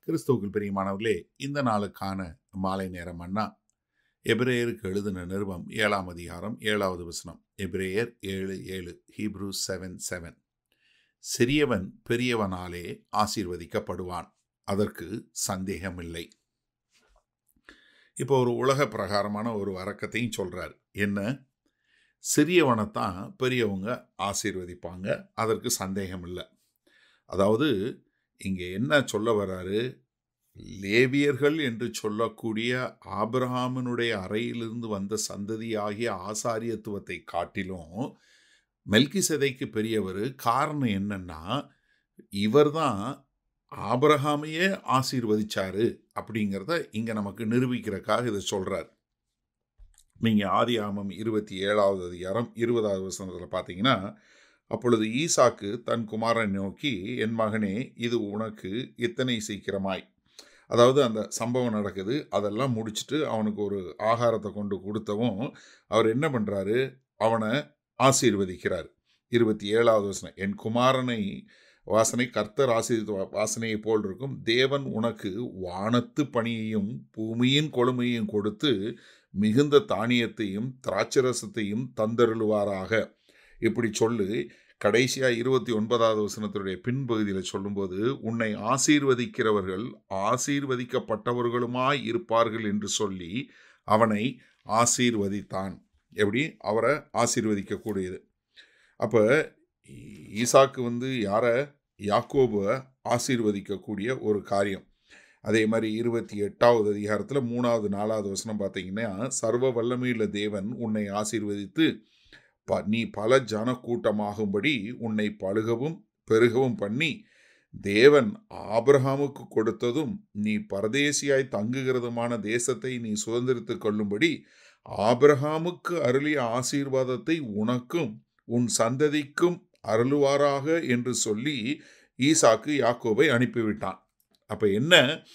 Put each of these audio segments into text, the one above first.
கிறிஸ்துவுக்குள் பிரியமானவர்களே இந்த நாளுக்கான மாலை நேரம் அண்ணா எபிரேயருக்கு எழுதின நிருபம் ஏழாம் அதிகாரம் ஏழாவது வசனம் எபிரேயர் ஏழு ஏழு ஹீப்ரூ செவன் செவன் சிறியவன் பெரியவனாலே ஆசீர்வதிக்கப்படுவான் அதற்கு சந்தேகமில்லை இப்போ ஒரு உலக பிரகாரமான ஒரு வரக்கத்தையும் சொல்றார் என்ன சிறியவனைத்தான் பெரியவங்க ஆசீர்வதிப்பாங்க அதற்கு சந்தேகம் இல்லை அதாவது இங்கே என்ன சொல்ல வர்றாரு லேவியர்கள் என்று சொல்லக்கூடிய ஆபிரஹாமினுடைய அறையிலிருந்து வந்த சந்ததியாகிய ஆசாரியத்துவத்தை காட்டிலும் மெல்கி சதைக்கு பெரியவர் காரணம் என்னன்னா இவர்தான் ஆபிரஹாமையே ஆசீர்வதிச்சாரு அப்படிங்கிறத இங்க நமக்கு நிரூபிக்கிறக்காக இதை சொல்றார் நீங்க ஆதி ஆமம் இருபத்தி ஏழாவது அதிகாரம் இருபதாவது வசனத்தில் பார்த்தீங்கன்னா அப்பொழுது ஈசாக்கு தன் குமாரனை நோக்கி என் மகனே இது உனக்கு இத்தனை சீக்கிரமாய் அதாவது அந்த சம்பவம் நடக்குது அதெல்லாம் முடிச்சுட்டு அவனுக்கு ஒரு ஆகாரத்தை கொண்டு கொடுத்தவும் அவர் என்ன பண்ணுறாரு அவனை ஆசீர்வதிக்கிறார் இருபத்தி ஏழாவது வசனம் என் குமாரனை வாசனை கர்த்தர் ஆசீர்வதித்த வாசனையை போல் இருக்கும் தேவன் உனக்கு வானத்து பணியையும் பூமியின் கொழுமையும் கொடுத்து மிகுந்த தானியத்தையும் திராட்சரசத்தையும் தந்தருளுவாராக இப்படி சொல்லு கடைசியா இருபத்தி ஒன்பதாவது வசனத்தினுடைய பின்பகுதியில் சொல்லும்போது உன்னை ஆசீர்வதிக்கிறவர்கள் ஆசீர்வதிக்கப்பட்டவர்களுமாய் இருப்பார்கள் என்று சொல்லி அவனை ஆசீர்வதித்தான் எப்படி அவரை ஆசீர்வதிக்கக்கூடியது அப்போ ஈசாக்கு வந்து யாரை யாக்கோபை ஆசீர்வதிக்கக்கூடிய ஒரு காரியம் அதே மாதிரி இருபத்தி எட்டாவது அதிகாரத்தில் மூணாவது நாலாவது வசனம் பார்த்தீங்கன்னா சர்வ வல்லமையுள்ள தேவன் உன்னை ஆசீர்வதித்து ப நீ பல ஜன கூட்டமாகும்படி உன்னை பழுகவும் பெருகவும் பண்ணி தேவன் ஆபிரஹாமுக்கு கொடுத்ததும் நீ பரதேசியாய் தங்குகிறதுமான தேசத்தை நீ சுதந்திரித்து கொள்ளும்படி ஆபிரஹாமுக்கு அருளிய ஆசீர்வாதத்தை உனக்கும் உன் சந்ததிக்கும் அருளுவாராக என்று சொல்லி ஈசாக்கு யாக்கோபை அனுப்பிவிட்டான் அப்போ என்ன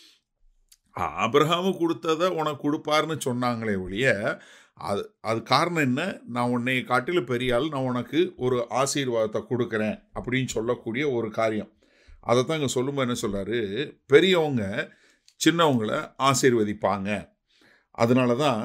ஆபிரஹாமு கொடுத்ததை உனக்கு கொடுப்பார்னு சொன்னாங்களே ஒழிய அது அது காரணம் என்ன நான் உன்னை காட்டிலும் பெரிய ஆள் நான் உனக்கு ஒரு ஆசீர்வாதத்தை கொடுக்குறேன் அப்படின்னு சொல்லக்கூடிய ஒரு காரியம் அதை தான் இங்கே சொல்லும்போது என்ன சொல்கிறாரு பெரியவங்க சின்னவங்களை ஆசீர்வதிப்பாங்க அதனால தான்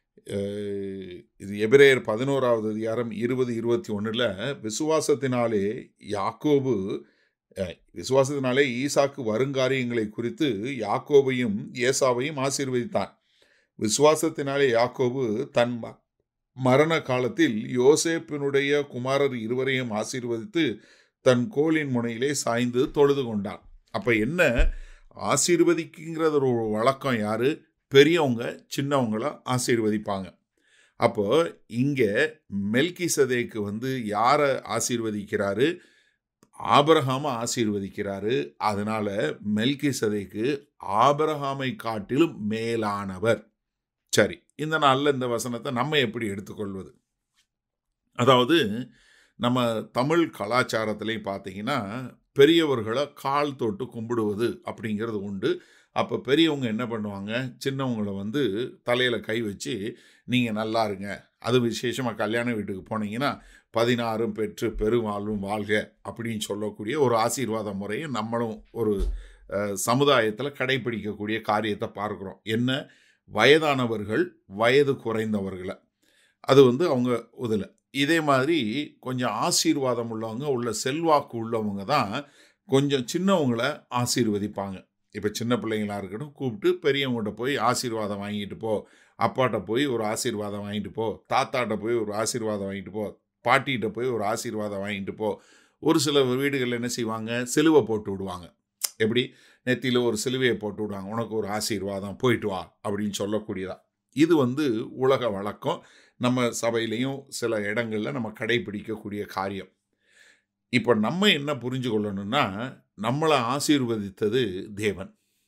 இது எபிரேயர் பதினோராவது அதிகாரம் இருபது இருபத்தி ஒன்றில் விசுவாசத்தினாலே யாக்கோபு விசுவாசத்தினாலே ஈசாக்கு வருங்காரியங்களை குறித்து யாக்கோபையும் ஏசாவையும் ஆசீர்வதித்தான் விசுவாசத்தினாலே யாக்கோபு தன் மரண காலத்தில் யோசேப்பினுடைய குமாரர் இருவரையும் ஆசீர்வதித்து தன் கோலின் முனையிலே சாய்ந்து தொழுது கொண்டான் அப்போ என்ன ஆசீர்வதிக்குங்கிறது ஒரு வழக்கம் யாரு பெரியவங்க சின்னவங்கள ஆசீர்வதிப்பாங்க அப்போ இங்கே மெல்கி சதேக்கு வந்து யாரை ஆசீர்வதிக்கிறாரு ஆபரகாம ஆசீர்வதிக்கிறாரு அதனால மெல்கி சதைக்கு ஆபரகாமை காட்டிலும் மேலானவர் சரி இந்த நாளில் இந்த வசனத்தை நம்ம எப்படி எடுத்துக்கொள்வது அதாவது நம்ம தமிழ் கலாச்சாரத்திலையும் பார்த்தீங்கன்னா பெரியவர்களை கால் தொட்டு கும்பிடுவது அப்படிங்கிறது உண்டு அப்போ பெரியவங்க என்ன பண்ணுவாங்க சின்னவங்களை வந்து தலையில் கை வச்சு நீங்கள் நல்லா இருங்க அது விசேஷமாக கல்யாண வீட்டுக்கு போனீங்கன்னா பதினாறும் பெற்று பெருவாழ்வும் வாழ்க அப்படின்னு சொல்லக்கூடிய ஒரு ஆசீர்வாத முறையை நம்மளும் ஒரு சமுதாயத்தில் கடைபிடிக்கக்கூடிய காரியத்தை பார்க்குறோம் என்ன வயதானவர்கள் வயது குறைந்தவர்களை அது வந்து அவங்க உதல இதே மாதிரி கொஞ்சம் ஆசீர்வாதம் உள்ளவங்க உள்ள செல்வாக்கு உள்ளவங்க தான் கொஞ்சம் சின்னவங்களை ஆசீர்வதிப்பாங்க இப்போ சின்ன பிள்ளைங்களா இருக்கட்டும் கூப்பிட்டு பெரியவங்ககிட்ட போய் ஆசீர்வாதம் வாங்கிட்டு போ அப்பாட்ட போய் ஒரு ஆசீர்வாதம் வாங்கிட்டு போ தாத்தாட்ட போய் ஒரு ஆசீர்வாதம் வாங்கிட்டு போ பாட்டிகிட்ட போய் ஒரு ஆசீர்வாதம் வாங்கிட்டு போ ஒரு சில வீடுகளில் என்ன செய்வாங்க சிலுவை போட்டு விடுவாங்க எப்படி நெத்தியில் ஒரு சிலுவையை போட்டு விடுவாங்க உனக்கு ஒரு ஆசீர்வாதம் போயிட்டு வா அப்படின்னு சொல்லக்கூடியதா இது வந்து உலக வழக்கம் நம்ம சபையிலையும் சில இடங்களில் நம்ம கடைபிடிக்கக்கூடிய காரியம் இப்போ நம்ம என்ன புரிஞ்சு கொள்ளணும்னா நம்மளை ஆசீர்வதித்தது தேவன்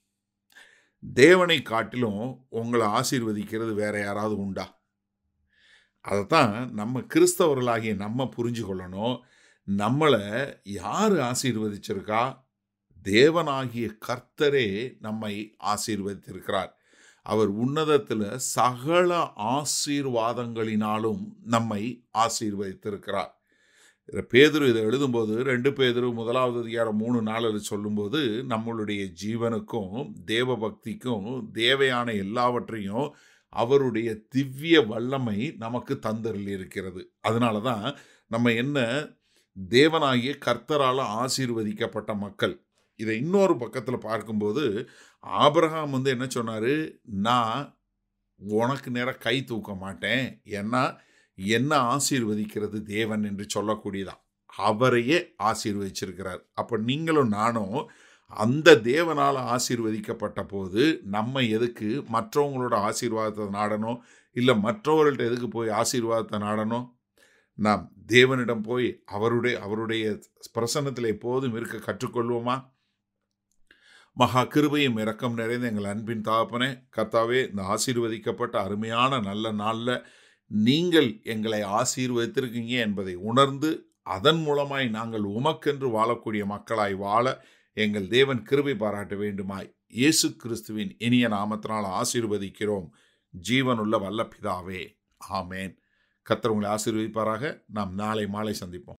தேவனை காட்டிலும் உங்களை ஆசீர்வதிக்கிறது வேற யாராவது உண்டா அதைத்தான் நம்ம கிறிஸ்தவர்களாகிய நம்ம புரிஞ்சு கொள்ளணும் நம்மளை யார் ஆசீர்வதிச்சிருக்கா தேவனாகிய கர்த்தரே நம்மை ஆசீர்வதித்திருக்கிறார் அவர் உன்னதத்தில் சகல ஆசீர்வாதங்களினாலும் நம்மை ஆசீர்வதித்திருக்கிறார் இதை பேதுரு இதை எழுதும்போது ரெண்டு பேதுரு முதலாவது அதிகாரம் மூணு நாலு சொல்லும்போது நம்மளுடைய ஜீவனுக்கும் தேவ பக்திக்கும் தேவையான எல்லாவற்றையும் அவருடைய திவ்ய வல்லமை நமக்கு தந்தரில் இருக்கிறது அதனால தான் நம்ம என்ன தேவனாகிய கர்த்தரால் ஆசீர்வதிக்கப்பட்ட மக்கள் இதை இன்னொரு பக்கத்தில் பார்க்கும்போது ஆபிரகாம் வந்து என்ன சொன்னார் நான் உனக்கு நேரம் கை தூக்க மாட்டேன் ஏன்னா என்ன ஆசீர்வதிக்கிறது தேவன் என்று சொல்லக்கூடியதான் அவரையே ஆசீர்வதிச்சிருக்கிறார் அப்போ நீங்களும் நானும் அந்த தேவனால் ஆசீர்வதிக்கப்பட்ட போது நம்ம எதுக்கு மற்றவங்களோட ஆசீர்வாதத்தை நாடணும் இல்லை மற்றவர்கள்ட்ட எதுக்கு போய் ஆசீர்வாதத்தை நாடணும் நாம் தேவனிடம் போய் அவருடைய அவருடைய பிரசன்னத்தில் எப்போதும் இருக்க கற்றுக்கொள்வோமா மகா கிருபையும் இரக்கம் நிறைந்த எங்கள் அன்பின் தாப்பனே கர்த்தாவே இந்த ஆசீர்வதிக்கப்பட்ட அருமையான நல்ல நாளில் நீங்கள் எங்களை ஆசீர்வதித்திருக்கீங்க என்பதை உணர்ந்து அதன் மூலமாய் நாங்கள் உமக்கென்று வாழக்கூடிய மக்களாய் வாழ எங்கள் தேவன் கிருபை பாராட்ட வேண்டுமாய் இயேசு கிறிஸ்துவின் இனிய நாமத்தினால் ஆசீர்வதிக்கிறோம் ஜீவனுள்ள வல்ல பிதாவே ஆமேன் கத்தர் உங்களை ஆசீர்வதிப்பாராக நாம் நாளை மாலை சந்திப்போம்